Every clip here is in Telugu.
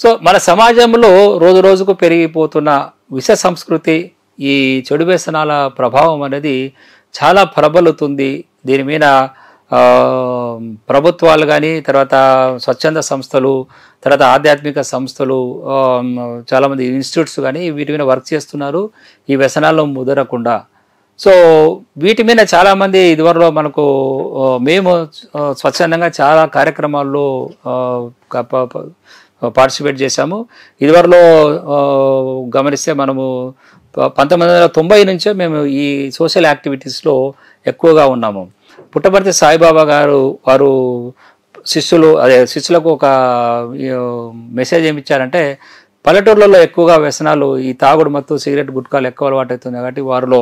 సో మన సమాజంలో రోజు రోజుకు పెరిగిపోతున్న విష సంస్కృతి ఈ చెడు వ్యసనాల ప్రభావం అనేది చాలా ప్రబలుతుంది దీని మీద ఆ, ప్రభుత్వాలు కానీ తర్వాత స్వచ్ఛంద సంస్థలు తర్వాత ఆధ్యాత్మిక సంస్థలు ఆ, చాలామంది ఇన్స్టిట్యూట్స్ కానీ వీటి మీద వర్క్ చేస్తున్నారు ఈ వ్యసనాల్లో ముదరకుండా సో వీటి మీద చాలామంది ఇదివరలో మనకు ఆ, మేము ఆ, స్వచ్ఛందంగా చాలా కార్యక్రమాల్లో ఆ, క- ప- ప- పార్టిసిపేట్ చేశాము ఇదివరలో ఆ, గమనిస్తే మనము ప- పంతొమ్మిది వందల తొంభై నుంచే మేము ఈ సోషల్ యాక్టివిటీస్లో ఎక్కువగా ఉన్నాము పుట్టపర్తి సాయిబాబా గారు వారు శిష్యులు అదే శిష్యులకు ఒక ఈ, మెసేజ్ ఏమి ఇచ్చారంటే పల్లెటూర్లలో ఎక్కువగా వ్యసనాలు ఈ తాగుడు మత్తు సిగరెట్ గుట్కాలు ఎక్కువ అలవాటు అవుతుంది కాబట్టి వారిలో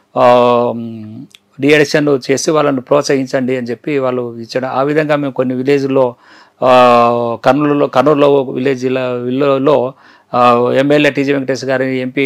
డిఎడిషన్ చేసి వాళ్ళని ప్రోత్సహించండి అని చెప్పి వాళ్ళు ఇచ్చాడు ఆ విధంగా మేము కొన్ని విలేజ్లో కర్నూలులో కర్నూలులో విలేజ్ జిల్లా విల్లులో ఎమ్మెల్యే టీజీ వెంకటేష్ గారి ఎంపీ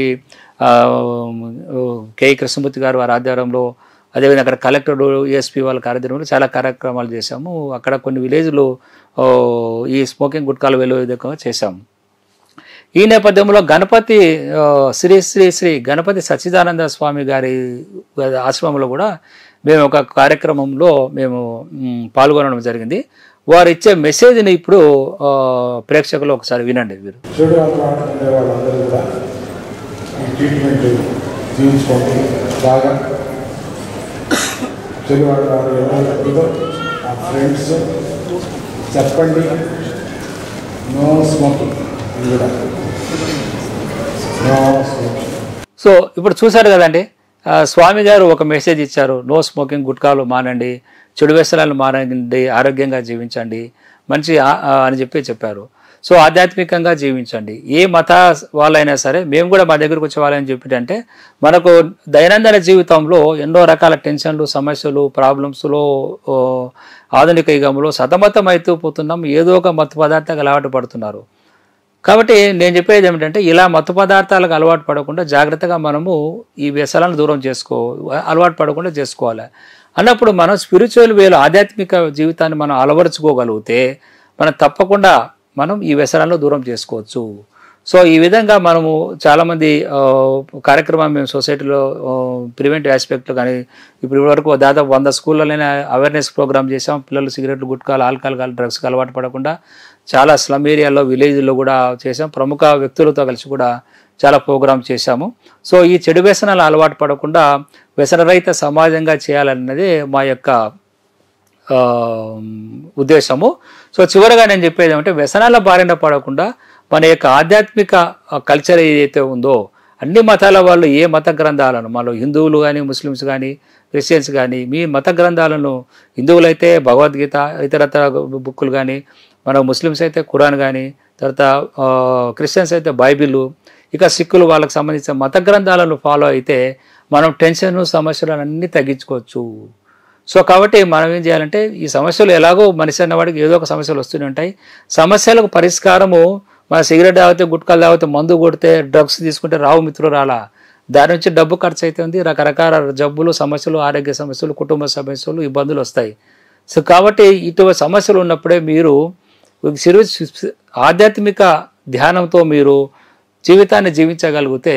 కె కృష్ణమూర్తి గారు వారి ఆధ్వర్యంలో అదేవిధంగా అక్కడ కలెక్టర్ ఏఎస్పీ వాళ్ళ కార్యక్రమంలో చాలా కార్యక్రమాలు చేశాము అక్కడ కొన్ని విలేజ్లు ఆ, ఈ స్మోకింగ్ గుట్కాలు వెలువ విధంగా చేశాము ఈ నేపథ్యంలో గణపతి ఆ, శ్రీ శ్రీ శ్రీ గణపతి సచ్చిదానంద స్వామి గారి ఆశ్రమంలో కూడా మేము ఒక కార్యక్రమంలో మేము మ్, పాల్గొనడం జరిగింది వారు ఇచ్చే మెసేజ్ని ఇప్పుడు ఆ, ప్రేక్షకులు ఒకసారి వినండి మీరు చెడు అలవాటు ఉండే వాళ్ళందరూ కూడా ఈ ట్రీట్మెంట్ తీయించుకోండి బాగా చెడు అలవాటు ఎవరిదో ఆ ఫ్రెండ్స్ చెప్పండి నో స్మోకింగ్ ఇది కూడా నో స్మోకింగ్ సో ఇప్పుడు చూశారు కదండి ఆ, స్వామి గారు ఒక మెసేజ్ ఇచ్చారు నో స్మోకింగ్ గుట్కాలు మానండి చెడు వ్యసనాలు మానండి ఆరోగ్యంగా జీవించండి మంచి ఆ- ఆ అని చెప్పి చెప్పారు సో ఆధ్యాత్మికంగా జీవించండి ఏ మత వాళ్ళైనా సరే మేము కూడా మా దగ్గరకు వచ్చే వాళ్ళని చెప్పి అంటే మనకు దైనందిన జీవితంలో ఎన్నో రకాల టెన్షన్లు సమస్యలు ప్రాబ్లమ్స్లో ఆధునిక యుగంలో సతమతం అవుతూ పోతున్నాం ఏదో ఒక మత్తు పదార్థాలకు అలవాటు పడుతున్నారు కాబట్టి నేను చెప్పేది ఏమిటంటే ఇలా మత్తు పదార్థాలకు అలవాటు పడకుండా జాగ్రత్తగా మనము ఈ వ్యసనాలను దూరం చేసుకో అలవాటు పడకుండా చేసుకోవాలి అన్నప్పుడు మనం స్పిరిచువల్ వేలో ఆధ్యాత్మిక జీవితాన్ని మనం అలవరుచుకోగలిగితే మనం తప్పకుండా మనం ఈ వ్యసనాలను దూరం చేసుకోవచ్చు సో ఈ విధంగా మనము చాలామంది ఆ, కార్యక్రమం మేము సొసైటీలో ప్రివెంటివ్ ఆస్పెక్ట్లో కానీ ఇప్పుడు వరకు దాదాపు వంద స్కూళ్ళలోనే అవేర్నెస్ ప్రోగ్రామ్ చేసాం పిల్లలు సిగరెట్లు గుట్కాలు ఆల్కహాల్ కానీ డ్రగ్స్కి అలవాటు పడకుండా చాలా స్లమ్ ఏరియాలో విలేజ్లో కూడా చేసాం ప్రముఖ వ్యక్తులతో కలిసి కూడా చాలా ప్రోగ్రామ్ చేశాము సో ఈ చెడు వ్యసనాలు అలవాటు పడకుండా వ్యసనరహిత సమాజంగా చేయాలన్నదే మా యొక్క ఆ, ఉద్దేశము సో చివరగా నేను చెప్పేది ఏమంటే వ్యసనాల బారిన పడకుండా మన యొక్క ఆధ్యాత్మిక కల్చర్ ఏదైతే ఉందో అన్ని మతాల వాళ్ళు ఏ మత గ్రంథాలను మనలో హిందువులు కానీ ముస్లిమ్స్ కానీ క్రిస్టియన్స్ కానీ మీ మత గ్రంథాలను హిందువులైతే భగవద్గీత ఇతరతర బుక్కులు కానీ మన ముస్లిమ్స్ అయితే ఖురాన్ కానీ తర్వాత ఆ, క్రిస్టియన్స్ అయితే బైబిల్ ఇక సిక్కులు వాళ్ళకి సంబంధించిన మత గ్రంథాలను ఫాలో అయితే మనం టెన్షన్ సమస్యలను అన్నీ తగ్గించుకోవచ్చు సో కాబట్టి మనం ఏం చేయాలంటే ఈ సమస్యలు ఎలాగో మనిషి అన్నవాడికి ఏదో ఒక సమస్యలు వస్తూనే ఉంటాయి సమస్యలకు పరిష్కారము మన సిగరెట్ తాగితే గుట్కాలు తాగితే మందు కొడితే డ్రగ్స్ తీసుకుంటే రావు మిత్రులు రాలా దాని నుంచి డబ్బు ఖర్చు అవుతుంది రకరకాల జబ్బులు సమస్యలు ఆరోగ్య సమస్యలు కుటుంబ సమస్యలు ఇబ్బందులు వస్తాయి సో కాబట్టి ఇటువంటి సమస్యలు ఉన్నప్పుడే మీరు ఒక సిరు ఆధ్యాత్మిక ధ్యానంతో మీరు జీవితాన్ని జీవించగలిగితే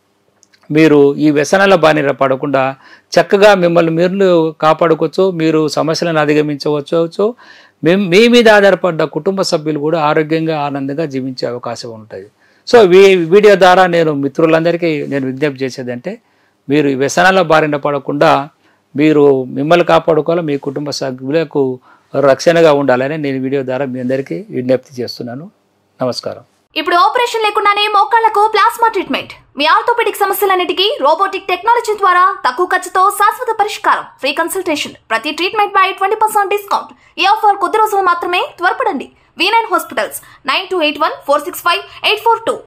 మీరు ఈ వ్యసనాల బానిన పడకుండా చక్కగా మిమ్మల్ని మీరు కాపాడుకోవచ్చు మీరు సమస్యలను అధిగమించవచ్చు మేము మీ మీద ఆధారపడ్డ కుటుంబ సభ్యులు కూడా ఆరోగ్యంగా ఆనందంగా జీవించే అవకాశం ఉంటుంది సో వీ వీడియో ద్వారా నేను మిత్రులందరికీ నేను విజ్ఞప్తి చేసేదంటే మీరు ఈ వ్యసనాల బారిన పడకుండా మీరు మిమ్మల్ని కాపాడుకోవాలి మీ కుటుంబ సభ్యులకు రక్షణగా ఉండాలని నేను వీడియో ద్వారా మీ అందరికీ విజ్ఞప్తి చేస్తున్నాను నమస్కారం ఇప్పుడు ఆపరేషన్ లేకుండానే మోకాళ్లకు ప్లాస్మా ట్రీట్మెంట్ మీ ఆర్థోపెడిక్ సమస్యలన్నిటికీ రోబోటిక్ టెక్నాలజీ ద్వారా తక్కువ ఖర్చుతో శాశ్వత పరిష్కారం ఫ్రీ కన్సల్టేషన్ ప్రతి ట్రీట్మెంట్ పై ట్వంటీ పర్సెంట్ డిస్కౌంట్ ఈ ఆఫర్ కొద్ది రోజులు మాత్రమే త్వరపడండి V nine hospitals nine two eight one four six five eight four two